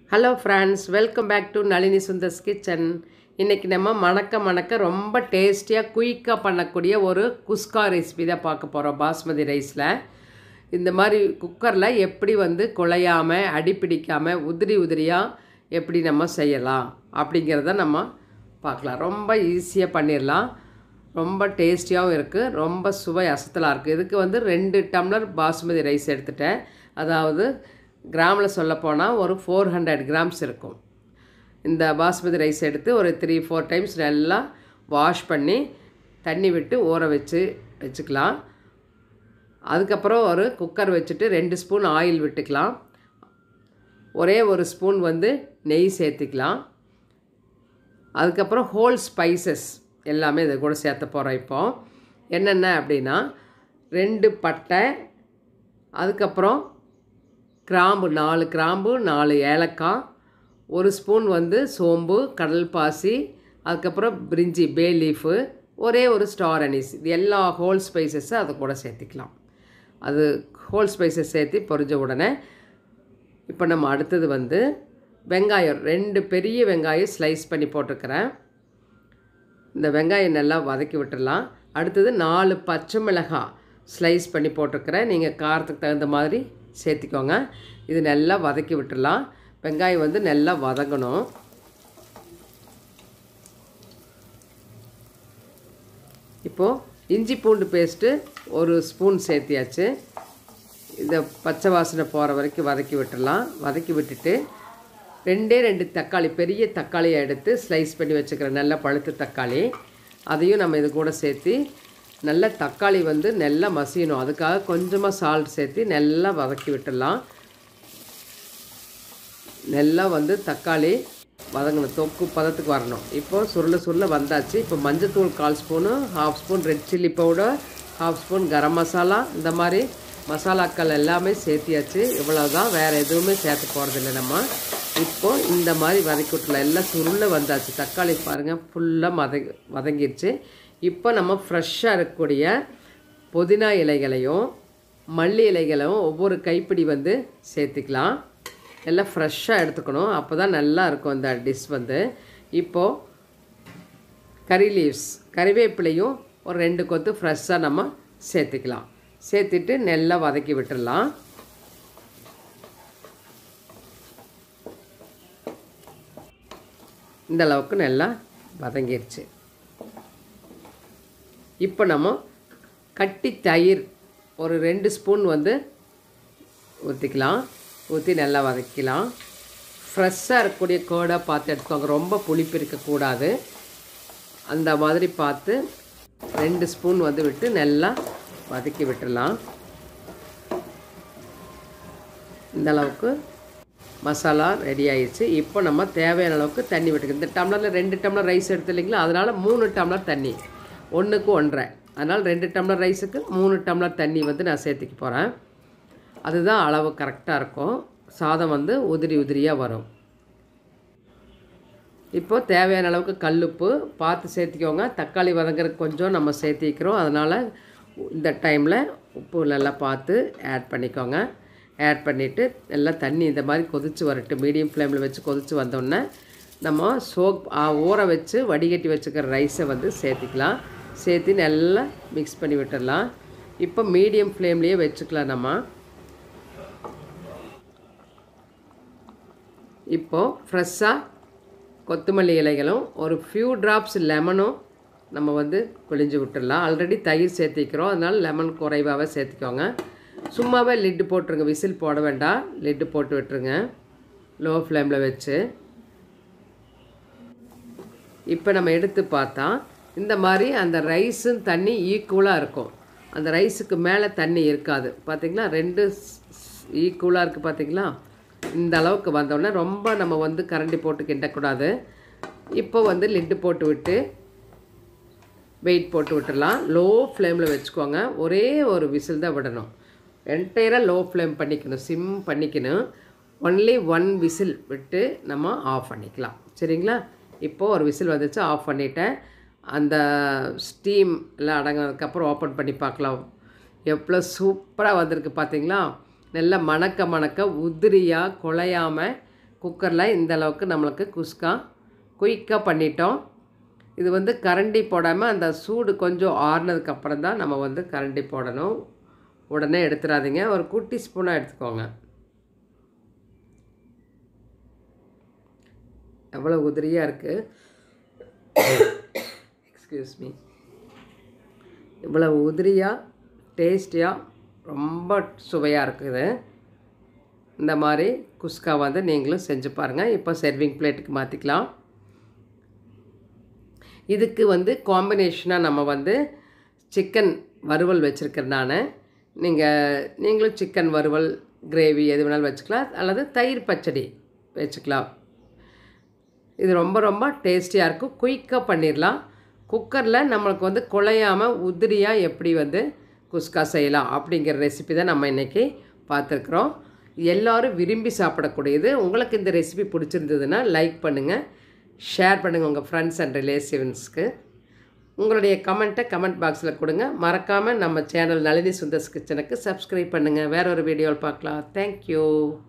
hello friends welcome back to Nalini Sundar's kitchen இன்றைக்கி நம்ம மணக்க மணக்க ரொம்ப டேஸ்டியாக குயிக்காக பண்ணக்கூடிய ஒரு குஸ்கா ரெசிபி தான் பார்க்க போகிறோம் பாஸ்மதி ரைஸில் இந்த மாதிரி குக்கரில் எப்படி வந்து குழையாமல் அடி பிடிக்காமல் உதிரி உதிரியாக எப்படி நம்ம செய்யலாம் அப்படிங்கிறத நம்ம பார்க்கலாம் ரொம்ப ஈஸியாக பண்ணிடலாம் ரொம்ப டேஸ்டியாகவும் இருக்குது ரொம்ப சுவை அசத்தலாக இருக்குது இதுக்கு வந்து ரெண்டு டம்ளர் பாஸ்மதி ரைஸ் எடுத்துட்டேன் அதாவது கிராமில் சொல்லப்போனால் ஒரு ஃபோர் ஹண்ட்ரட் கிராம்ஸ் இருக்கும் இந்த பாஸ்மதி ரைஸ் எடுத்து ஒரு த்ரீ ஃபோர் டைம்ஸ் நல்லா வாஷ் பண்ணி தண்ணி விட்டு ஊற வச்சு வச்சுக்கலாம் அதுக்கப்புறம் ஒரு குக்கர் வச்சுட்டு ரெண்டு ஸ்பூன் ஆயில் விட்டுக்கலாம் ஒரே ஒரு ஸ்பூன் வந்து நெய் சேர்த்துக்கலாம் அதுக்கப்புறம் ஹோல் ஸ்பைசஸ் எல்லாமே இதை கூட சேர்த்த போகிறோம் இப்போ என்னென்ன அப்படின்னா ரெண்டு பட்டை அதுக்கப்புறம் கிராம்பு நாலு கிராம்பு நாலு ஏலக்காய் ஒரு ஸ்பூன் வந்து சோம்பு கடல் பாசி அதுக்கப்புறம் பிரிஞ்சி பே லீஃபு ஒரே ஒரு ஸ்டார் அனீஸ் இது எல்லா ஹோல் ஸ்பைசஸை அதை கூட சேர்த்திக்கலாம் அது ஹோல் ஸ்பைசஸ் சேர்த்து பொரிஞ்ச உடனே இப்போ நம்ம அடுத்தது வந்து வெங்காயம் ரெண்டு பெரிய வெங்காயம் ஸ்லைஸ் பண்ணி போட்டிருக்கிறேன் இந்த வெங்காயம் நல்லா வதக்கி விட்டுடலாம் அடுத்தது நாலு பச்சை மிளகாய் ஸ்லைஸ் பண்ணி போட்டிருக்கிறேன் நீங்கள் காரத்துக்கு தகுந்த மாதிரி சேர்த்திக்கோங்க இது நல்லா வதக்கி விட்டுடலாம் வெங்காயம் வந்து நல்லா வதங்கணும் இப்போது இஞ்சி பூண்டு பேஸ்ட்டு ஒரு ஸ்பூன் சேர்த்தியாச்சு இந்த பச்சை வாசனை போகிற வரைக்கும் வதக்கி விட்டுடலாம் வதக்கி விட்டுட்டு ரெண்டே ரெண்டு தக்காளி பெரிய தக்காளியை எடுத்து ஸ்லைஸ் பண்ணி வச்சுக்கிறேன் நல்ல பழுத்த தக்காளி அதையும் நம்ம இது கூட சேர்த்து நல்ல தக்காளி வந்து நல்லா மசியணும் அதுக்காக கொஞ்சமாக சால்ட் சேர்த்து நல்லா வதக்கி விட்டுடலாம் நல்லா வந்து தக்காளி வதங்கணும் தொக்கு பதத்துக்கு வரணும் இப்போது சுருள சுருள வந்தாச்சு இப்போ மஞ்சத்தூள் கால் spoon half spoon red chilli powder half spoon garam masala இந்த மாதிரி மசாலாக்கள் எல்லாமே சேர்த்தியாச்சு இவ்வளோதான் வேறு எதுவுமே சேர்த்து போகிறதில்ல நம்ம இப்போது இந்த மாதிரி வதக்கி விட்டுலாம் எல்லாம் சுருள வந்தாச்சு தக்காளி பாருங்கள் ஃபுல்லாக வதங்கி வதங்கிடுச்சு இப்போ நம்ம ஃப்ரெஷ்ஷாக இருக்கக்கூடிய புதினா இலைகளையும் மல்லி இலைகளையும் ஒவ்வொரு கைப்பிடி வந்து சேர்த்துக்கலாம் எல்லாம் ஃப்ரெஷ்ஷாக எடுத்துக்கணும் அப்போ தான் நல்லா இருக்கும் இந்த டிஷ் வந்து இப்போது கறி லீவ்ஸ் கறிவேப்பிலையும் ஒரு ரெண்டு கொத்து ஃப்ரெஷ்ஷாக நம்ம சேர்த்துக்கலாம் சேர்த்துட்டு நல்லா வதக்கி விட்டுடலாம் இந்த அளவுக்கு நல்லா வதங்கிருச்சு இப்போ நம்ம கட்டி தயிர் ஒரு ரெண்டு ஸ்பூன் வந்து ஊற்றிக்கலாம் ஊற்றி நல்லா வதக்கலாம் ஃப்ரெஷ்ஷாக இருக்கக்கூடிய கேர்டாக பார்த்து எடுத்துக்கோங்க ரொம்ப புளிப்பு இருக்கக்கூடாது அந்த மாதிரி பார்த்து ரெண்டு ஸ்பூன் வந்து விட்டு நல்லா வதக்கி விட்டுடலாம் இந்த அளவுக்கு மசாலா ரெடி ஆயிடுச்சு இப்போ நம்ம தேவையான அளவுக்கு தண்ணி விட்டுக்கணும் இந்த டம்ளரில் ரெண்டு டம்ளர் ரைஸ் எடுத்து இல்லைங்களா அதனால் மூணு டம்ளர் தண்ணி ஒன்றுக்கு ஒன்றரை அதனால் ரெண்டு டம்ளர் ரைஸுக்கு மூணு டம்ளர் தண்ணி வந்து நான் சேர்த்துக்க போகிறேன் அதுதான் அளவு கரெக்டாக இருக்கும் சாதம் வந்து உதிரி உதிரியாக வரும் இப்போது தேவையான அளவுக்கு கல்லுப்பு பார்த்து சேர்த்திக்கோங்க தக்காளி வதங்குறதுக்கு கொஞ்சம் நம்ம சேர்த்திக்கிறோம் அதனால் இந்த டைமில் உப்பு நல்லா பார்த்து ஆட் பண்ணிக்கோங்க ஆட் பண்ணிவிட்டு நல்லா தண்ணி இந்த மாதிரி கொதித்து வரட்டும் மீடியம் ஃப்ளேமில் வச்சு கொதித்து வந்தோடனே நம்ம சோக் ஊற வச்சு வடிகட்டி வச்சுக்கிற ரைஸை வந்து சேர்த்திக்கலாம் சேர்த்து நல்லா மிக்ஸ் பண்ணி விட்டுடலாம் இப்போ மீடியம் ஃப்ளேம்லேயே வச்சுக்கலாம் நம்ம இப்போது ஃப்ரெஷ்ஷாக கொத்தமல்லி இலைகளும் ஒரு ஃபியூ ட்ராப்ஸ் லெமனும் நம்ம வந்து குளிஞ்சு விட்டுடலாம் ஆல்ரெடி தயிர் சேர்த்திக்கிறோம் அதனால் லெமன் குறைவாகவே சேர்த்திக்கோங்க சும்மாவே லிட்டு போட்டுருங்க விசில் போட வேண்டாம் லிட்டு போட்டு விட்டுருங்க லோ ஃப்ளேமில் வச்சு இப்போ நம்ம எடுத்து பார்த்தா இந்த மாதிரி அந்த ரைஸும் தண்ணி ஈக்குவலாக இருக்கும் அந்த ரைஸுக்கு மேலே தண்ணி இருக்காது பார்த்திங்களா ரெண்டு ஈக்குவலாக இருக்குது பார்த்திங்களா இந்த அளவுக்கு வந்தோடனே ரொம்ப நம்ம வந்து கரண்டி போட்டு கிண்டக்கூடாது இப்போ வந்து லிட்டு போட்டு விட்டு வெயிட் போட்டு விட்டுடலாம் லோ ஃப்ளேமில் வச்சுக்கோங்க ஒரே ஒரு விசில் தான் விடணும் என்டையராக லோ ஃப்ளேம் பண்ணிக்கணும் சிம் பண்ணிக்கணும் ஒன்லி ஒன் விசில் விட்டு நம்ம ஆஃப் பண்ணிக்கலாம் சரிங்களா இப்போது ஒரு விசில் வந்துச்சு ஆஃப் பண்ணிட்டேன் அந்த ஸ்டீம் எல்லாம் அடங்கினதுக்கப்புறம் ஓப்பன் பண்ணி பார்க்கலாம் எவ்வளோ சூப்பராக வந்திருக்கு பார்த்தீங்களா நல்லா மணக்க மணக்க உதிரியாக குழையாமல் குக்கரில் இந்த அளவுக்கு நம்மளுக்கு குஸ்கா குயிக்காக பண்ணிட்டோம் இது வந்து கரண்டி போடாமல் அந்த சூடு கொஞ்சம் ஆறுனதுக்கப்புறம் தான் நம்ம வந்து கரண்டி போடணும் உடனே எடுத்துடாதீங்க ஒரு குட்டி ஸ்பூனாக எடுத்துக்கோங்க எவ்வளோ உதிரியாக இருக்குது எக்ஸ்கியூஸ் மீ இவ்வளோ உதிரியாக டேஸ்டியாக ரொம்ப சுவையாக இருக்குது இந்த மாதிரி குஸ்கா வந்து நீங்களும் செஞ்சு பாருங்கள் இப்போ சர்விங் பிளேட்டுக்கு மாற்றிக்கலாம் இதுக்கு வந்து காம்பினேஷனாக நம்ம வந்து சிக்கன் வறுவல் வச்சுருக்கிறேன் நான் நீங்கள் நீங்களும் சிக்கன் வறுவல் கிரேவி எது வேணாலும் வச்சுக்கலாம் அல்லது தயிர் பச்சடி வச்சுக்கலாம் இது ரொம்ப ரொம்ப டேஸ்டியாக இருக்கும் குயிக்காக பண்ணிடலாம் குக்கரில் நம்மளுக்கு வந்து குழையாமல் உதிரியாக எப்படி வந்து குஸ்கா செய்யலாம் அப்படிங்கிற ரெசிபி தான் நம்ம இன்றைக்கி பார்த்துருக்குறோம் எல்லோரும் விரும்பி சாப்பிடக்கூடியது உங்களுக்கு இந்த ரெசிபி பிடிச்சிருந்ததுன்னா லைக் பண்ணுங்கள் ஷேர் பண்ணுங்கள் உங்கள் ஃப்ரெண்ட்ஸ் அண்ட் ரிலேட்டிவ்ஸ்க்கு உங்களுடைய கமெண்ட்டை கமெண்ட் பாக்ஸில் கொடுங்க மறக்காமல் நம்ம சேனல் நளினி சுந்தர்ஸ் கிச்சனுக்கு சப்ஸ்கிரைப் பண்ணுங்கள் வேற ஒரு வீடியோவில் பார்க்கலாம் தேங்க்யூ